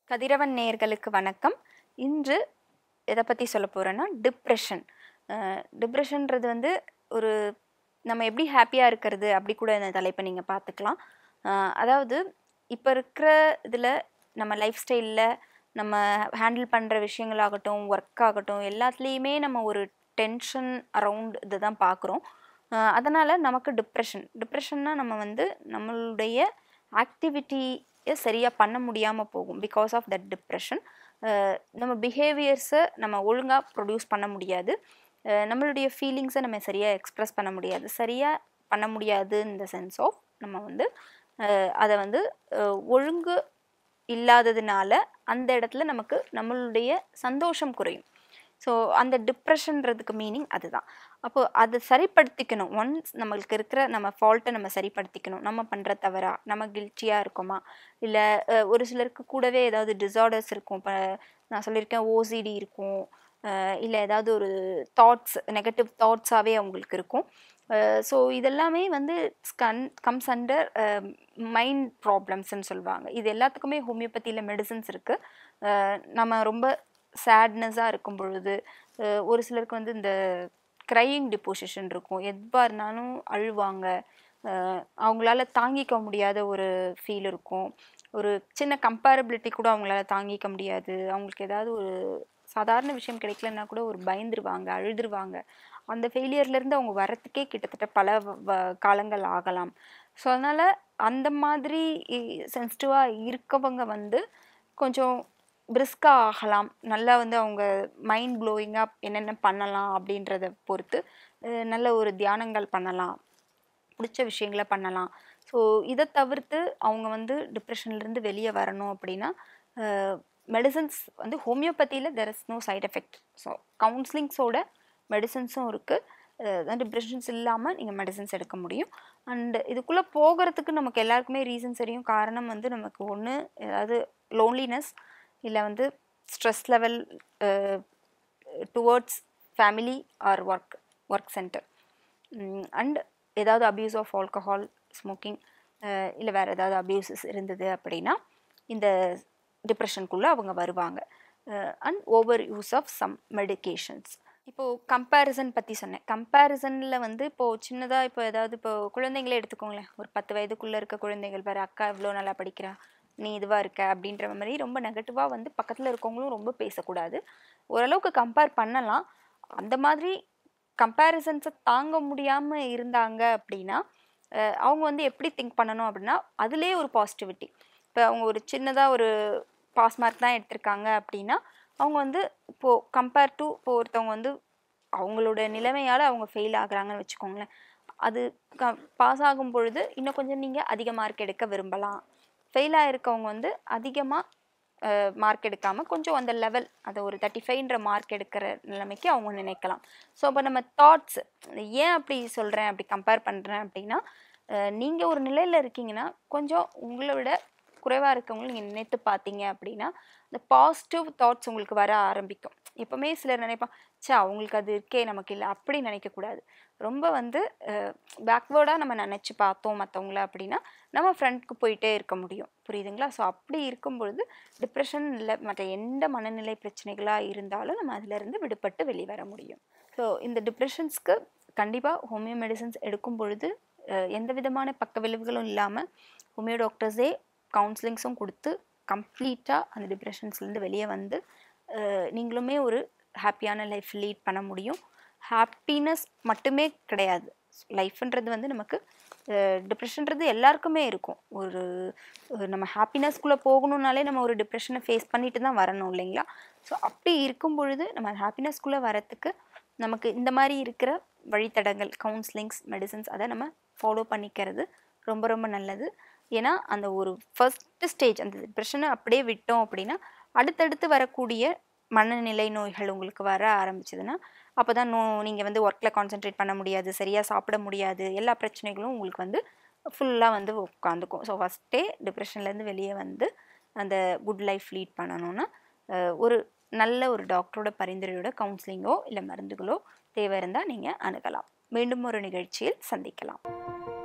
கதிரவன் நேயர்களுக்கு வணக்கம் இன்று எதை பற்றி சொல்ல போகிறேன்னா டிப்ரெஷன் டிப்ரெஷன்றது வந்து ஒரு நம்ம எப்படி ஹாப்பியாக இருக்கிறது அப்படி கூட இந்த தலைப்பை நீங்கள் பார்த்துக்கலாம் அஹ் அதாவது இப்போ இருக்கிற இதில் நம்ம லைஃப் ஸ்டைலில் நம்ம ஹேண்டில் பண்ணுற விஷயங்களாகட்டும் ஒர்க் ஆகட்டும் எல்லாத்துலேயுமே நம்ம ஒரு டென்ஷன் அரவுண்ட் இது தான் பார்க்குறோம் அதனால் நமக்கு டிப்ரெஷன் டிப்ரெஷன்னா நம்ம வந்து நம்மளுடைய ஆக்டிவிட்டியை சரியாக பண்ண முடியாமல் போகும் பிகாஸ் ஆஃப் தட் டிப்ரெஷன் நம்ம பிஹேவியர்ஸை நம்ம ஒழுங்காக ப்ரொடியூஸ் பண்ண முடியாது அஹ் நம்மளுடைய ஃபீலிங்ஸை நம்ம சரியாக எக்ஸ்ப்ரெஸ் பண்ண முடியாது சரியாக பண்ண முடியாது இந்த சென்ஸ் ஆஃப் நம்ம வந்து அஹ் அதை வந்து அஹ் ஒழுங்கு இல்லாததுனால அந்த இடத்துல நமக்கு நம்மளுடைய சந்தோஷம் குறையும் ஸோ அந்த டிப்ரெஷன்றதுக்கு மீனிங் அதுதான் அப்போ அதை சரிப்படுத்திக்கணும் ஒன்ஸ் நம்மளுக்கு இருக்கிற நம்ம ஃபால்ட்டை நம்ம சரிப்படுத்திக்கணும் நம்ம பண்ணுற தவறா நம்ம கில்ட்டியாக இருக்கோமா இல்லை ஒரு சிலருக்கு கூடவே ஏதாவது டிசார்டர்ஸ் இருக்கும் இப்போ நான் சொல்லியிருக்கேன் ஓசிடி இருக்கும் இல்லை ஏதாவது ஒரு தாட்ஸ் நெகட்டிவ் தாட்ஸாகவே அவங்களுக்கு இருக்கும் ஸோ இதெல்லாமே வந்து கன் கம்ஸ் அண்டர் மைண்ட் ப்ராப்ளம்ஸ்ன்னு சொல்லுவாங்க இது எல்லாத்துக்குமே ஹோமியோபதியில் மெடிசன்ஸ் இருக்குது நம்ம ரொம்ப சேட்னஸாக இருக்கும் பொழுது அஹ் ஒரு சிலருக்கு வந்து இந்த க்ரையிங் டிப்போசிஷன் இருக்கும் எதுவாக இருந்தாலும் அழுவாங்க அஹ் அவங்களால தாங்கிக்க முடியாத ஒரு ஃபீல் இருக்கும் ஒரு சின்ன கம்பேரபிலிட்டி கூட அவங்களால தாங்கிக்க முடியாது அவங்களுக்கு ஏதாவது ஒரு சாதாரண விஷயம் கிடைக்கலன்னா கூட ஒரு பயந்துருவாங்க அழுதுருவாங்க அந்த ஃபெயிலியர்லேருந்து அவங்க வரத்துக்கே கிட்டத்தட்ட பல வ- வ- காலங்கள் ஆகலாம் ஸோ அதனால் அந்த மாதிரி சென்சிட்டிவாக இருக்கவங்க வந்து கொஞ்சம் பிரிஸ்காக ஆகலாம் நல்லா வந்து அவங்க மைண்ட் ப்ளோயிங்காக என்னென்ன பண்ணலாம் அப்படின்றத பொறுத்து அஹ் நல்ல ஒரு தியானங்கள் பண்ணலாம் பிடிச்ச விஷயங்களை பண்ணலாம் ஸோ இதை தவிர்த்து அவங்க வந்து டிப்ரெஷன்லேருந்து வெளியே வரணும் அப்படின்னா மெடிசன்ஸ் வந்து ஹோமியோபதியில் there is no side effect so கவுன்சிலிங்ஸோட மெடிசன்ஸும் இருக்குது டிப்ரெஷன்ஸ் இல்லாமல் நீங்கள் மெடிசன்ஸ் எடுக்க முடியும் அண்டு இதுக்குள்ளே போகிறதுக்கு நமக்கு எல்லாருக்குமே ரீசன் தெரியும் காரணம் வந்து நமக்கு ஒன்று ஏதாவது லோன்லினஸ் இல்லை வந்து stress level towards family or work work centre and ஏதாவது அப்யூஸ் ஆஃப் ஆல்கஹால் ஸ்மோக்கிங் இல்லை வேறு ஏதாவது அப்யூசஸ் இருந்தது அப்படின்னா இந்த டிப்ரெஷனுக்குள்ளே அவங்க வருவாங்க and over use of some medications இப்போது கம்பேரிசன் பற்றி சொன்னேன் கம்பேரிசனில் வந்து இப்போது சின்னதாக இப்போ ஏதாவது இப்போ குழந்தைங்களே எடுத்துக்கோங்களேன் ஒரு பத்து வயதுக்குள்ளே இருக்க குழந்தைகள் பாரு அக்கா இவ்வளோ நல்லா படிக்கிறா நீ இதுவாக இருக்க அப்படின்ற மாதிரி ரொம்ப நெகட்டிவாக வந்து பக்கத்தில் இருக்கவங்களும் ரொம்ப பேசக்கூடாது ஓரளவுக்கு கம்பேர் பண்ணலாம் அந்த மாதிரி கம்பேரிசன்ஸை தாங்க முடியாமல் இருந்தாங்க அப்படின்னா அஹ் அவங்க வந்து எப்படி திங்க் பண்ணணும் அப்படின்னா அதுலேயே ஒரு பாசிட்டிவிட்டி இப்போ அவங்க ஒரு சின்னதாக ஒரு பாஸ் மார்க் தான் எடுத்திருக்காங்க அப்படின்னா அவங்க வந்து இப்போது கம்பேர் டு இப்போ ஒருத்தவங்க வந்து அவங்களோட நிலைமையால் அவங்க ஃபெயில் ஆகுறாங்கன்னு வச்சுக்கோங்களேன் அது க பாஸ் ஆகும் பொழுது இன்னும் கொஞ்சம் நீங்கள் அதிக மார்க் எடுக்க விரும்பலாம் ஃபெயில் ஆகிருக்கவங்க வந்து அதிகமாக மார்க் எடுக்காமல் கொஞ்சம் அந்த லெவல் அதை ஒரு தேர்ட்டி ஃபைவ்ன்ற மார்க் எடுக்கிற நிலைமைக்கு அவங்க நினைக்கலாம் ஸோ அப்போ நம்ம தாட்ஸ் ஏன் அப்படி சொல்கிறேன் அப்படி கம்பேர் பண்ணுறேன் அப்படின்னா நீங்கள் ஒரு நிலையில் இருக்கீங்கன்னா கொஞ்சம் உங்களை விட குறைவாக இருக்கவங்களை நீங்கள் நினைத்து பார்த்தீங்க அப்படின்னா இந்த பாசிட்டிவ் தாட்ஸ் உங்களுக்கு வர ஆரம்பிக்கும் எப்போவுமே சிலர் நினைப்பான் ச்சே அவங்களுக்கு அது இருக்கே நமக்கு இல்லை அப்படி நினைக்கக்கூடாது ரொம்ப வந்து பேக்வேர்டாக நம்ம நினச்சி பார்த்தோம் மற்றவங்கள அப்படின்னா நம்ம ஃப்ரண்ட்க்கு போயிட்டே இருக்க முடியும் புரியுதுங்களா ஸோ அப்படி இருக்கும் பொழுது டிப்ரெஷன் இல்லை மற்ற எந்த மனநிலை பிரச்சனைகளாக இருந்தாலும் நம்ம அதிலிருந்து விடுபட்டு வெளிவர முடியும் ஸோ இந்த டிப்ரெஷன்ஸ்க்கு கண்டிப்பாக ஹோமியோ மெடிசன்ஸ் எடுக்கும் பொழுது அஹ், எந்த விதமான பக்க விளைவுகளும் இல்லாமல் ஹோமியோ டாக்டர்ஸே கவுன்சிலிங்ஸும் கொடுத்து கம்ப்ளீட்டாக அந்த டிப்ரெஷன்ஸ்லேருந்து வெளியே வந்து அஹ், நீங்களுமே ஒரு ஹாப்பியான லைஃப் லீட் பண்ண முடியும் ஹாப்பினஸ் மட்டுமே கிடையாது லைஃப்ன்றது வந்து நமக்கு டிப்ரெஷன்றது எல்லாருக்குமே இருக்கும் ஒரு ஒரு நம்ம ஹாப்பினஸ்குள்ளே போகணுன்னாலே நம்ம ஒரு டிப்ரெஷனை ஃபேஸ் பண்ணிட்டு தான் வரணும் இல்லைங்களா ஸோ அப்படி இருக்கும் பொழுது நம்ம ஹாப்பினஸ்குள்ளே வரத்துக்கு நமக்கு இந்த மாதிரி இருக்கிற வழித்தடங்கள் கவுன்சிலிங்ஸ் மெடிசன்ஸ் அதை நம்ம ஃபாலோ பண்ணிக்கிறது ரொம்ப ரொம்ப நல்லது ஏன்னா அந்த ஒரு ஃபர்ஸ்ட் ஸ்டேஜ் அந்த டிப்ரெஷனை அப்படியே விட்டோம் அப்படின்னா அடுத்தடுத்து வரக்கூடிய மனநிலை நோய்கள் உங்களுக்கு வர ஆரம்பிச்சதுன்னா அப்போ தான் நோ நீங்கள் வந்து ஒர்க்கில் கான்சென்ட்ரேட் பண்ண முடியாது சரியாக சாப்பிட முடியாது எல்லா பிரச்சனைகளும் உங்களுக்கு வந்து ஃபுல்லாக வந்து உட்காந்துக்கும் ஸோ ஃபஸ்ட்டே டிப்ரெஷன்லேருந்து வெளியே வந்து அந்த குட் லைஃப் லீட் பண்ணணும்னா அஹ், ஒரு நல்ல ஒரு டாக்டரோட பரிந்துரையோட கவுன்சிலிங்கோ இல்லை மருந்துகளோ தேவை இருந்தால் நீங்கள் அணுகலாம் மீண்டும் ஒரு நிகழ்ச்சியில் சந்திக்கலாம்